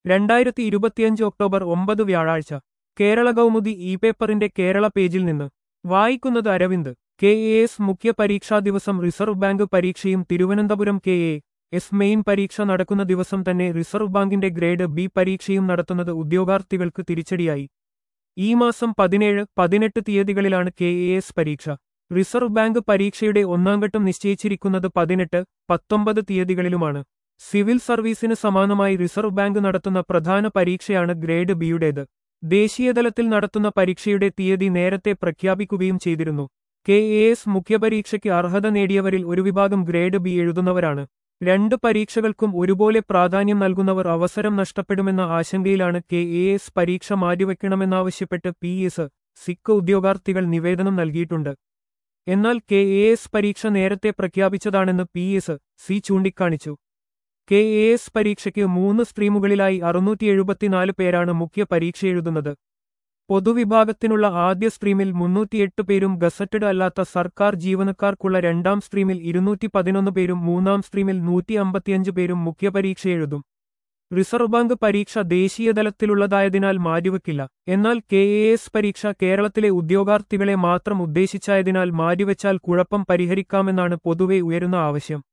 രണ്ടായിരത്തി ഇരുപത്തിയഞ്ച് ഒക്ടോബർ ഒമ്പത് വ്യാഴാഴ്ച കേരള കൗമുദി ഇ പേപ്പറിന്റെ കേരള പേജിൽ നിന്ന് വായിക്കുന്നത് അരവിന്ദ് കെ എ എസ് മുഖ്യ പരീക്ഷാ ദിവസം റിസർവ് ബാങ്ക് പരീക്ഷയും Thiruvananthapuram K A S main പരീക്ഷ നടക്കുന്ന ദിവസം തന്നെ റിസർവ് ബാങ്കിന്റെ ഗ്രേഡ് ബി പരീക്ഷയും നടത്തുന്നത് ഉദ്യോഗാർത്ഥികൾക്ക് തിരിച്ചടിയായി ഈ മാസം പതിനേഴ് പതിനെട്ട് തീയതികളിലാണ് കെ എ എസ് പരീക്ഷ റിസർവ് ബാങ്ക് പരീക്ഷയുടെ ഒന്നാംഘട്ടം നിശ്ചയിച്ചിരിക്കുന്നത് പതിനെട്ട് പത്തൊമ്പത് തീയതികളിലുമാണ് സിവിൽ സർവീസിന് സമാനമായി റിസർവ് ബാങ്ക് നടത്തുന്ന പ്രധാന പരീക്ഷയാണ് ഗ്രേഡ് ബിയുടേത് ദേശീയതലത്തിൽ നടത്തുന്ന പരീക്ഷയുടെ തീയതി നേരത്തെ പ്രഖ്യാപിക്കുകയും ചെയ്തിരുന്നു കെ എ എസ് മുഖ്യപരീക്ഷയ്ക്ക് അർഹത നേടിയവരിൽ ഒരു വിഭാഗം ഗ്രേഡ് ബി എഴുതുന്നവരാണ് രണ്ട് പരീക്ഷകൾക്കും ഒരുപോലെ പ്രാധാന്യം നൽകുന്നവർ അവസരം നഷ്ടപ്പെടുമെന്ന ആശങ്കയിലാണ് കെ എ എസ് പരീക്ഷ മാറ്റിവെക്കണമെന്നാവശ്യപ്പെട്ട് പി എസ് സിക്ക് ഉദ്യോഗാർത്ഥികൾ നിവേദനം നൽകിയിട്ടുണ്ട് എന്നാൽ കെ എ എസ് പരീക്ഷ നേരത്തെ പ്രഖ്യാപിച്ചതാണെന്ന് പി എസ് സി ചൂണ്ടിക്കാണിച്ചു കെ എ എസ് പരീക്ഷയ്ക്ക് മൂന്ന് സ്ട്രീമുകളിലായി അറുന്നൂറ്റി എഴുപത്തിനാല് പേരാണ് മുഖ്യ പരീക്ഷ എഴുതുന്നത് പൊതുവിഭാഗത്തിനുള്ള ആദ്യ സ്ട്രീമിൽ മുന്നൂറ്റിയെട്ട് പേരും ഗസറ്റഡ് അല്ലാത്ത സർക്കാർ ജീവനക്കാർക്കുള്ള രണ്ടാം സ്ട്രീമിൽ ഇരുന്നൂറ്റി പതിനൊന്ന് പേരും മൂന്നാം സ്ട്രീമിൽ നൂറ്റി അമ്പത്തിയഞ്ച് പേരും മുഖ്യപരീക്ഷ എഴുതും റിസർവ് ബാങ്ക് പരീക്ഷ ദേശീയതലത്തിലുള്ളതായതിനാൽ മാറ്റിവെക്കില്ല എന്നാൽ കെ എ എസ് പരീക്ഷ കേരളത്തിലെ ഉദ്യോഗാർത്ഥികളെ മാത്രം ഉദ്ദേശിച്ചായതിനാൽ മാറ്റിവെച്ചാൽ കുഴപ്പം പരിഹരിക്കാമെന്നാണ് പൊതുവെ ഉയരുന്ന ആവശ്യം